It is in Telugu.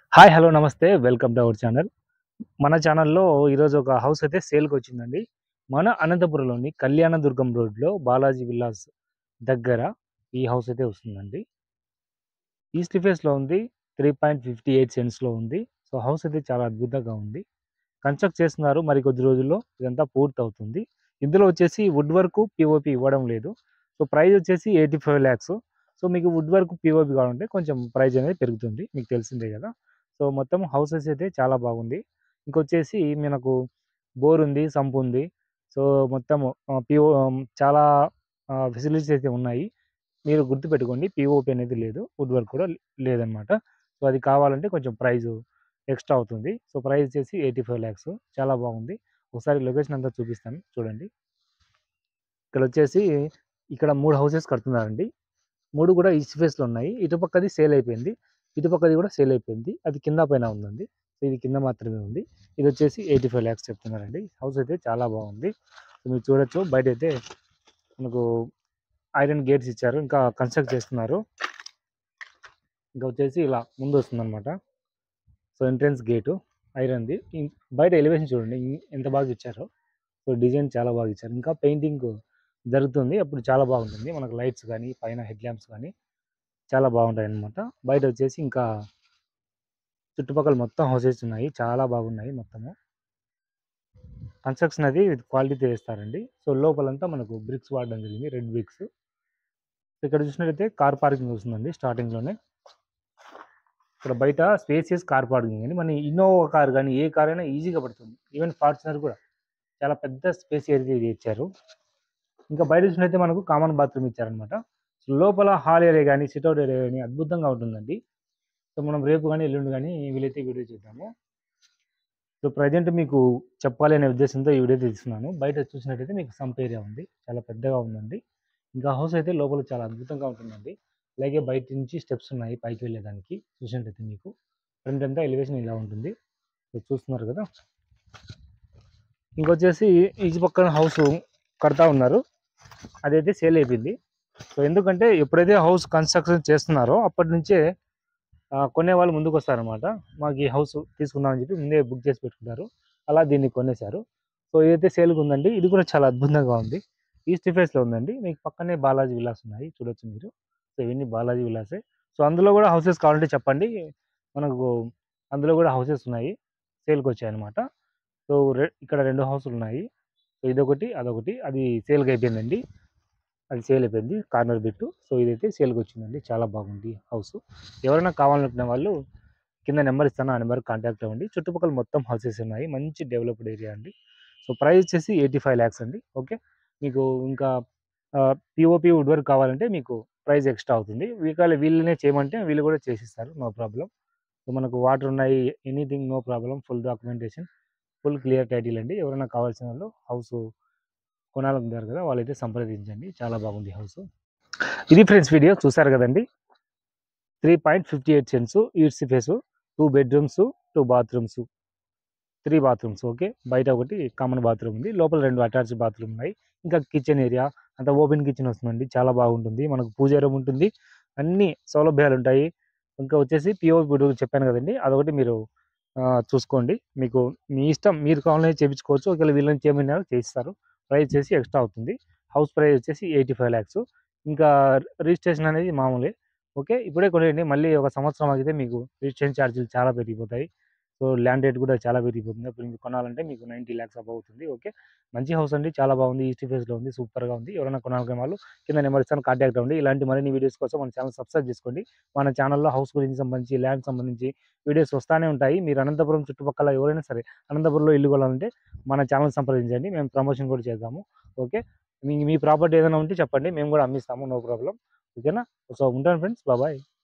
హాయ్ హలో నమస్తే వెల్కమ్ టు అవర్ ఛానల్ మన ఛానల్లో ఈరోజు ఒక హౌస్ అయితే సేల్కి వచ్చిందండి మన అనంతపురంలోని కళ్యాణదుర్గం రోడ్లో బాలాజీ విల్లాస్ దగ్గర ఈ హౌస్ అయితే వస్తుందండి ఈస్ట్ ఫేస్లో ఉంది త్రీ పాయింట్ ఫిఫ్టీ ఎయిట్ సెంట్స్లో ఉంది సో హౌస్ అయితే చాలా అద్భుతంగా ఉంది కన్స్ట్రక్ట్ చేస్తున్నారు మరి కొద్ది రోజుల్లో ఇదంతా పూర్తి అవుతుంది ఇందులో వచ్చేసి వుడ్ వర్క్ పిఓపి ఇవ్వడం లేదు సో ప్రైస్ వచ్చేసి ఎయిటీ ఫైవ్ ల్యాక్స్ సో మీకు వుడ్ వర్క్ పిఓపి కావాలంటే కొంచెం ప్రైస్ అనేది పెరుగుతుంది మీకు తెలిసిందే కదా సో మొత్తం హౌసెస్ అయితే చాలా బాగుంది ఇంకొచ్చేసి మనకు బోర్ ఉంది సంప్ ఉంది సో మొత్తం పిఓ చాలా ఫెసిలిటీస్ అయితే ఉన్నాయి మీరు గుర్తుపెట్టుకోండి పిఓపి అనేది లేదు వుడ్ వర్క్ కూడా లేదనమాట సో అది కావాలంటే కొంచెం ప్రైస్ ఎక్స్ట్రా అవుతుంది సో ప్రైస్ వచ్చేసి ఎయిటీ ఫైవ్ ల్యాక్స్ చాలా బాగుంది ఒకసారి లొకేషన్ అంతా చూపిస్తాను చూడండి ఇక్కడ వచ్చేసి ఇక్కడ మూడు హౌసెస్ కడుతున్నారండి మూడు కూడా ఈస్ట్ ఫేస్లో ఉన్నాయి ఇటుపక్కది సేల్ అయిపోయింది ఇటుపక్కది కూడా సేల్ అయిపోయింది అది కింద పైన ఉందండి సో ఇది కింద మాత్రమే ఉంది ఇది వచ్చేసి ఎయిటీ ఫైవ్ ల్యాక్స్ చెప్తున్నారండి హౌస్ అయితే చాలా బాగుంది సో మీరు చూడొచ్చు బయట అయితే మనకు ఐరన్ గేట్స్ ఇచ్చారు ఇంకా కన్స్ట్రక్ట్ చేస్తున్నారు ఇంకా వచ్చేసి ఇలా ముందు వస్తుంది అనమాట సో ఎంట్రన్స్ గేటు ఐరన్ది ఇం- బయట ఎలివేషన్ చూడండి ఇం- ఎంత బాగా ఇచ్చారో సో డిజైన్ చాలా బాగా ఇచ్చారు ఇంకా పెయింటింగ్ జరుగుతుంది అప్పుడు చాలా బాగుంటుంది మనకు లైట్స్ కానీ పైన హెడ్ ల్యాంప్స్ కానీ చాలా బాగుంటాయి అన్నమాట బయట వచ్చేసి ఇంకా చుట్టుపక్కల మొత్తం హౌసెస్ ఉన్నాయి చాలా బాగున్నాయి మొత్తము కన్స్ట్రక్షన్ అది క్వాలిటీతో వేస్తారండి సో లోపలంతా మనకు బ్రిక్స్ వాడడం జరిగింది రెడ్ బ్రిక్స్ ఇక్కడ చూసినట్టయితే కార్ పార్కింగ్ వస్తుందండి స్టార్టింగ్లోనే ఇక్కడ బయట స్పేసియస్ కార్ పార్కింగ్ అని మన ఇన్నోవా కార్ కానీ ఏ కార్ అయినా ఈజీగా పడుతుంది ఈవెన్ ఫార్చునర్ కూడా చాలా పెద్ద స్పేస్ ఏరియా ఇది ఇచ్చారు ఇంకా బయట చూసినట్టయితే మనకు కామన్ బాత్రూమ్ ఇచ్చారనమాట సో లోపల హాల్ ఏరియా కానీ సిట్అవుట్ ఏరియా కానీ అద్భుతంగా ఉంటుందండి సో మనం రేపు కానీ ఎల్లుండి కానీ వీలైతే వీడియో చేద్దాము సో ప్రజెంట్ మీకు చెప్పాలి అనే ఉద్దేశంతో ఈ వీడియో తీసుకున్నాను బయట చూసినట్టయితే మీకు సంప్ ఏరియా ఉంది చాలా పెద్దగా ఉందండి ఇంకా హౌస్ అయితే లోపల చాలా అద్భుతంగా ఉంటుందండి అలాగే బయట నుంచి స్టెప్స్ ఉన్నాయి పైకి వెళ్ళేదానికి చూసినట్టయితే మీకు ఫ్రంట్ అంతా ఎలివేషన్ ఇలా ఉంటుంది సో చూస్తున్నారు కదా ఇంకొచ్చేసి ఈ పక్కన హౌస్ కడతా ఉన్నారు అదైతే సేల్ అయిపోయింది సో ఎందుకంటే ఎప్పుడైతే హౌస్ కన్స్ట్రక్షన్ చేస్తున్నారో అప్పటి నుంచే ఆ, కొనే వాళ్ళు ముందుకు వస్తారనమాట మాకు ఈ హౌస్ తీసుకుందామని చెప్పి ముందే బుక్ చేసి పెట్టుకుంటారు అలా దీన్ని కొనేశారు సో ఏదైతే సేల్గా ఉందండి ఇది కూడా చాలా అద్భుతంగా ఉంది ఈస్ట్ ఫేస్లో ఉందండి మీకు పక్కనే బాలాజీ విలాస్ ఉన్నాయి చూడొచ్చు మీరు సో ఇవన్నీ బాలాజీ విలాసే సో అందులో కూడా హౌసెస్ కావాలంటే చెప్పండి మనకు అందులో కూడా హౌసెస్ ఉన్నాయి సేల్కి వచ్చాయి అనమాట సో రె- ఇక్కడ రెండు హౌసులు ఉన్నాయి సో ఇదొకటి అదొకటి అది సేల్కి అయిపోయిందండి అది సేల్ అయిపోయింది కార్నర్ బిట్టు సో ఇదైతే సేల్కి వచ్చిందండి చాలా బాగుంది హౌస్ ఎవరైనా కావాలనుకునే వాళ్ళు కింద నెంబర్ ఇస్తాను ఆ నెంబర్ కాంటాక్ట్ అవ్వండి చుట్టుపక్కల మొత్తం హౌసెస్ ఉన్నాయి మంచి డెవలప్డ్ ఏరియా అండి సో ప్రైస్ వచ్చేసి ఎయిటీ ఫైవ్ ల్యాక్స్ అండి ఓకే మీకు ఇంకా పిఓపి వుడ్ వర్క్ కావాలంటే మీకు ప్రైస్ ఎక్స్ట్రా అవుతుంది వీకాల వీళ్ళనే చేయమంటే వీళ్ళు కూడా చేసిస్తారు నో ప్రాబ్లం సో మనకు వాటర్ ఉన్నాయి anything no problem full documentation full clear title అండి ఎవరైనా కావాల్సిన వాళ్ళు హౌస్ కొనాలనుకుంటారు కదా వాళ్ళైతే సంప్రదించండి చాలా బాగుంది హౌస్ ఇది ఫ్రెండ్స్ వీడియో చూసారు కదండి three point fifty eight cents ఈడ్స్ face two bedrooms two bathrooms three bathrooms okay బయట ఒకటి కామన్ బాత్రూమ్ ఉంది లోపల రెండు అటాచ్ బాత్రూమ్ ఉన్నాయి ఇంకా కిచెన్ ఏరియా అంతా ఓపెన్ కిచెన్ వస్తుందండి చాలా బాగుంటుంది మనకు పూజ రూమ్ ఉంటుంది అన్ని సౌలభ్యాలు ఉంటాయి ఇంకా వచ్చేసి పిఓపి చెప్పాను కదండి అదొకటి మీరు ఆ, చూసుకోండి మీకు మీ ఇష్టం మీరు కావాలని చేయించుకోవచ్చు ఒకవేళ వీళ్ళని చేయమన్నారు చేయిస్తారు ప్రైస్ వచ్చేసి ఎక్స్ట్రా అవుతుంది హౌస్ ప్రైస్ వచ్చేసి ఎయిటీ ఫైవ్ ల్యాక్స్ ఇంకా రిజిస్ట్రేషన్ అనేది మామూలే ఓకే ఇప్పుడే కొనేయండి మళ్ళీ ఒక సంవత్సరం ఆగితే మీకు రిజిస్ట్రేషన్ ఛార్జీలు చాలా పెరిగిపోతాయి సో ల్యాండ్ రేట్ కూడా చాలా పెరిగిపోతుంది అప్పుడు మీకు కొనాలంటే మీకు నైంటీ ల్యాక్స్ అబౌ అవుతుంది ఓకే మంచి హౌస్ అండి చాలా బాగుంది ఈస్ట్ ఫేస్లో ఉంది సూపర్గా ఉంది ఎవరైనా కొనాలనుకునే వాళ్ళు కింద నెంబర్ ఇస్తాను కాంటాక్ట్ అవ్వండి ఇలాంటి మరిన్ని వీడియోస్ కోసం మన ఛానల్ సబ్స్క్రైబ్ చేసుకోండి మన ఛానల్లో హౌస్ గురించి సంబంధించి ల్యాండ్ సంబంధించి వీడియోస్ వస్తానే ఉంటాయి మీరు అనంతపురం చుట్టుపక్కల ఎవరైనా సరే అనంతపురంలో ఇల్లు కొనాలంటే మన ఛానల్ సంప్రదించండి మేము ప్రమోషన్ కూడా చేద్దాము ఓకే మీ మీ ప్రాపర్టీ ఏదైనా ఉంటే చెప్పండి మేము కూడా అమ్మిస్తాము నో ప్రాబ్లం ఓకేనా సో ఉంటాను ఫ్రెండ్స్ బాబాయ్